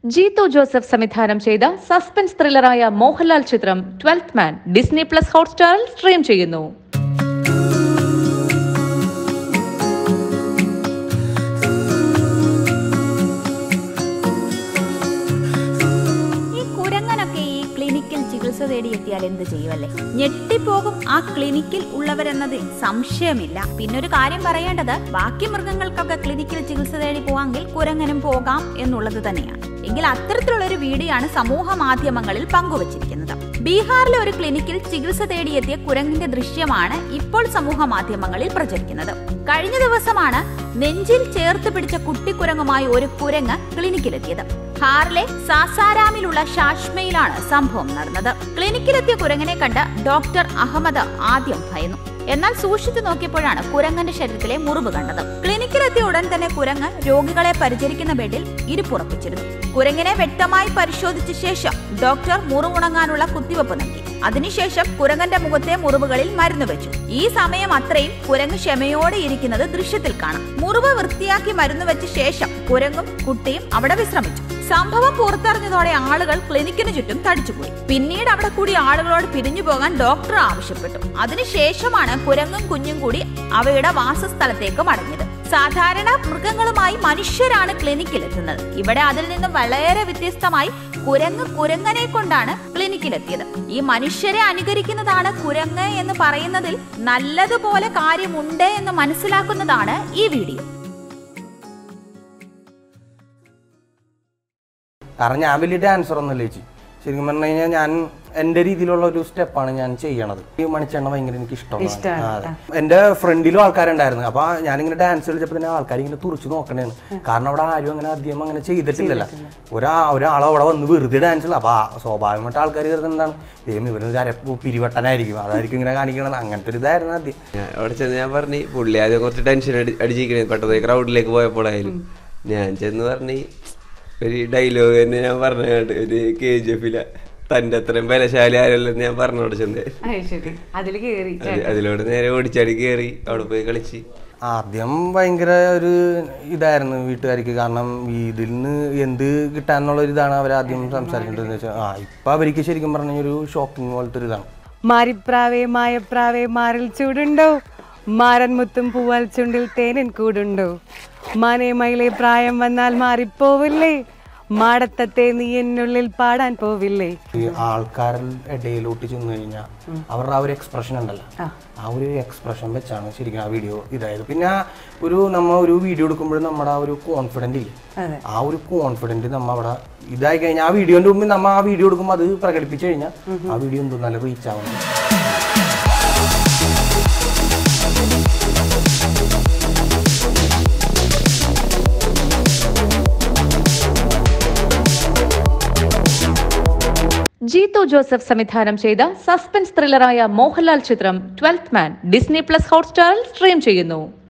Jeethu Joseph സംവിധാനം ചെയ്ത suspense ത്രില്ലറായ മോഹൻലാൽ ചിത്രം ട്വൽത്ത് മാൻ ഡിസ്നി പ്ലസ് ഹോട്ട്സ്റ്റാറിൽ സ്ട്രീം ചെയ്യുന്നു ഈ കുരങ്ങനൊക്കെ ഈ ക്ലിനിക്കിൽ ചികിത്സ തേടി എത്തിയാൽ എന്ത് ചെയ്യുമല്ലേ ഞെട്ടിപ്പോകും ആ ക്ലിനിക്കിൽ ഉള്ളവരെന്നതിൽ സംശയമില്ല പിന്നെ ഒരു കാര്യം പറയേണ്ടത് ബാക്കി മൃഗങ്ങൾക്കൊക്കെ ക്ലിനിക്കിൽ ചികിത്സ തേടി പോവാമെങ്കിൽ കുരങ്ങനും പോകാം എന്നുള്ളത് തന്നെയാണ് എങ്കിൽ അത്തരത്തിലുള്ള ഒരു വീഡിയോ ആണ് സമൂഹ മാധ്യമങ്ങളിൽ പങ്കുവച്ചിരിക്കുന്നത് ബീഹാറിലെ ഒരു ക്ലിനിക്കിൽ ചികിത്സ തേടിയെത്തിയ കുരങ്ങിന്റെ ദൃശ്യമാണ് ഇപ്പോൾ സമൂഹ മാധ്യമങ്ങളിൽ പ്രചരിക്കുന്നത് കഴിഞ്ഞ ദിവസമാണ് നെഞ്ചിൽ ചേർത്ത് പിടിച്ച കുട്ടിക്കുരങ്ങുമായി ഒരു കുരങ്ങ് ക്ലിനിക്കിലെത്തിയത് ഹാറിലെ സാസാരാമിലുള്ള ഷാഷ്മയിലാണ് സംഭവം നടന്നത് ക്ലിനിക്കിലെത്തിയ കുരങ്ങനെ കണ്ട് ഡോക്ടർ അഹമ്മദ് ആദ്യം ഭയന്നു എന്നാൽ സൂക്ഷിച്ചു നോക്കിയപ്പോഴാണ് കുരങ്ങന്റെ ശരീരത്തിലെ മുറിവ് കണ്ടത് ക്ലിനിക്കിലെത്തിയ ഉടൻ തന്നെ കുരങ്ങ് രോഗികളെ പരിചരിക്കുന്ന ബെഡിൽ ഇരിപ്പുറപ്പിച്ചിരുന്നു കുരങ്ങിനെ വ്യക്തമായി പരിശോധിച്ച ശേഷം ഡോക്ടർ മുറിവുണങ്ങാനുള്ള കുത്തിവെപ്പ് നൽകി അതിനുശേഷം കുരങ്ങന്റെ മുഖത്തെ മുറിവുകളിൽ മരുന്ന് വെച്ചു ഈ സമയം അത്രയും കുരങ്ങ് ക്ഷമയോടെ ഇരിക്കുന്നത് ദൃശ്യത്തിൽ കാണാം മുറിവ് വൃത്തിയാക്കി മരുന്ന് വെച്ച ശേഷം കുരങ്ങും കുട്ടിയും അവിടെ വിശ്രമിച്ചു സംഭവം പുറത്തറിഞ്ഞതോടെ ആളുകൾ ക്ലിനിക്കിന് ചുറ്റും തടിച്ചുപോയി പിന്നീട് അവിടെ കൂടി ആളുകളോട് പിരിഞ്ഞു പോകാൻ ഡോക്ടർ ആവശ്യപ്പെട്ടു അതിനുശേഷമാണ് കുരങ്ങും കുഞ്ഞും കൂടി അവയുടെ വാസസ്ഥലത്തേക്ക് മടങ്ങിയത് സാധാരണ മൃഗങ്ങളുമായി മനുഷ്യരാണ് ക്ലിനിക്കിലെത്തുന്നത് ഇവിടെ അതിൽ നിന്നും വളരെ വ്യത്യസ്തമായി കുരങ്ങ് കുരങ്ങനെ കൊണ്ടാണ് ക്ലിനിക്കിലെത്തിയത് ഈ മനുഷ്യരെ അനുകരിക്കുന്നതാണ് കുരങ്ങ് എന്ന് പറയുന്നതിൽ നല്ലതുപോലെ കാര്യമുണ്ട് എന്ന് മനസ്സിലാക്കുന്നതാണ് ഈ വീഡിയോ കാരണം ഞാൻ വലിയ ഡാൻസർ ഒന്നുമല്ല ചേച്ചി ശരിക്കും പറഞ്ഞു കഴിഞ്ഞാൽ ഞാൻ എൻ്റെ രീതിയിലുള്ള ഒരു സ്റ്റെപ്പാണ് ഞാൻ ചെയ്യണത് ഈ മണിച്ചെണ്ണ ഭയങ്കര എനിക്ക് ഇഷ്ടമാണ് ആ, അതെ. എൻ്റെ ഫ്രണ്ടിലും ആൾക്കാരുണ്ടായിരുന്നു അപ്പൊ ഞാനിങ്ങനെ ഡാൻസ് കളിച്ചപ്പോൾ തന്നെ ആൾക്കാർ ഇങ്ങനെ തുറച്ചു നോക്കണേന്ന് കാരണം അവിടെ ആരും അങ്ങനെ അധികം അങ്ങനെ ചെയ്തിട്ടില്ലല്ലോ ഒരാ ഒരാൾ അവിടെ വന്ന് വെറുതെ ഡാൻസ് അപ്പൊ ആ സ്വാഭാവികമായിട്ട് ആൾക്കാർ കരുതുന്നത് എന്താണ് ദൈവം ഇവരൊരു അരപ്പ് പിരിവട്ടനായിരിക്കും അതായിരിക്കും ഇങ്ങനെ കാണിക്കണത് അങ്ങനത്തെ ഒരു ഇതായിരുന്നു ആദ്യം ഞാൻ അവിടെ ചെന്ന് ഞാൻ പറഞ്ഞു പുള്ളി ആദ്യം കുറച്ച് ടെൻഷൻ അടി അടിച്ചിരിക്കണേ പെട്ടെന്ന് ക്രൗഡിലേക്ക് പോയപ്പോഴായാലും ഞാൻ ചെന്ന് പറഞ്ഞു ഒരു ഡയലോഗ് തന്നെ ഞാൻ പറഞ്ഞ കേട്ട് ഒരു കെ ജി എഫിലെ തന്റെ അത്രയും ബലശാലി ആരല്ലെന്ന് ഞാൻ പറഞ്ഞോട് ചെന്ന് അതിൽ കയറി അത് അതിലോട് നേരെ ഓടിച്ചാടി കയറി അവിടെ പോയി കളിച്ച് ആദ്യം ഭയങ്കര ഒരു ഇതായിരുന്നു വീട്ടുകാർക്ക് കാരണം ഇതിൽ നിന്ന് എന്ത് കിട്ടാന്നുള്ള ഒരു ഇതാണ് അവർ ആദ്യം സംസാരിക്കേണ്ടതെന്ന് വെച്ചാൽ ആ ഇപ്പൊ അവർക്ക് ശരിക്കും പറഞ്ഞ ഒരു ഷോക്കിംഗ് പോലത്തെ ഒരു ഇതാണ് മാരിപ്രാവേ മായപ്രാവേ മാറിൽ ചൂടുണ്ടോ മാരൻ മുത്തും പൂവാൽ ചുണ്ടിൽ തേനിൻ കൂടുണ്ടോ മാനേ മയിലെ പ്രായം വന്നാൽ മാറിപ്പോവില്ലേ മാടത്തത്തെ നീ എന്നുള്ളിൽ പാടാൻ പോവില്ലേ ഈ ആൾക്കാരുടെ ഇടയിലോട്ട് ചെന്ന് കഴിഞ്ഞാൽ അവരുടെ ആ ഒരു എക്സ്പ്രഷൻ ഉണ്ടല്ലോ ആ ഒരു എക്സ്പ്രഷൻ വെച്ചാണ് ശരിക്കും ആ വീഡിയോ ഇതായത് പിന്നെ ആ ഒരു നമ്മ ഒരു വീഡിയോ എടുക്കുമ്പോഴും നമ്മുടെ ആ ഒരു കോൺഫിഡന്റ് ഇല്ലേ ആ ഒരു കോൺഫിഡന്റ് നമ്മ അവിടെ ഇതായി കഴിഞ്ഞാൽ ആ വീഡിയോന്റെ മുമ്പിൽ നമ്മ ആ വീഡിയോ എടുക്കുമ്പോൾ അത് പ്രകടിപ്പിച്ചു കഴിഞ്ഞാൽ ആ വീഡിയോ എന്തോ നല്ല റീച്ച് ആവുന്നത് ജീത്തു ജോസഫ് സംവിധാനം ചെയ്ത സസ്പെൻസ് ത്രില്ലറായ മോഹൻലാൽ ചിത്രം ട്വൽത്ത് മാൻ ഡിസ്നി പ്ലസ് ഹോട്ട്സ്റ്റാറിൽ സ്ട്രീം ചെയ്യുന്നു